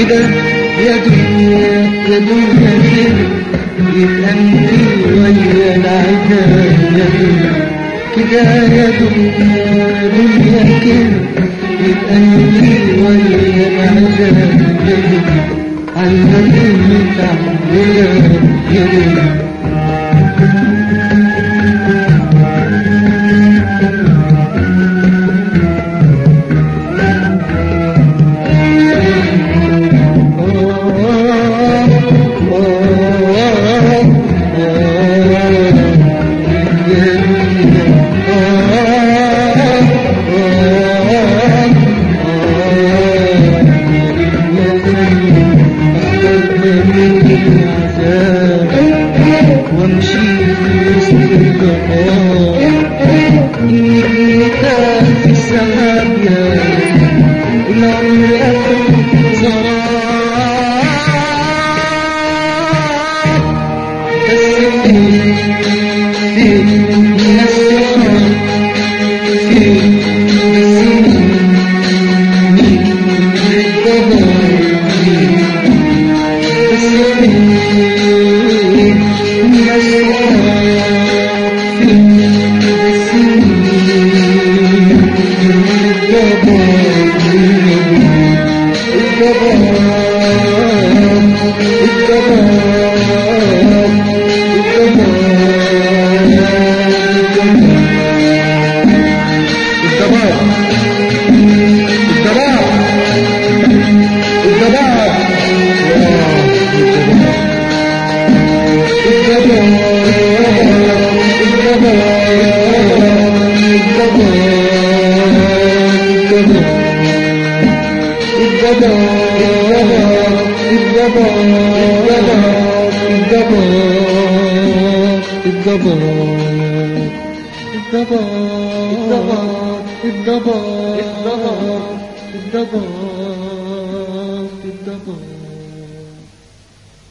كده يا دنيا يا دنيا كده يبقى انت ويا العذاب يا دنيا كده يا دنيا يا دنيا كده يبقى انت ويا العذاب يا دنيا عنك متعودة يا دنيا وامشي في وسط الجبار انك كان في السحاب يا العمر اخر سراب بس في من السراب في الضباب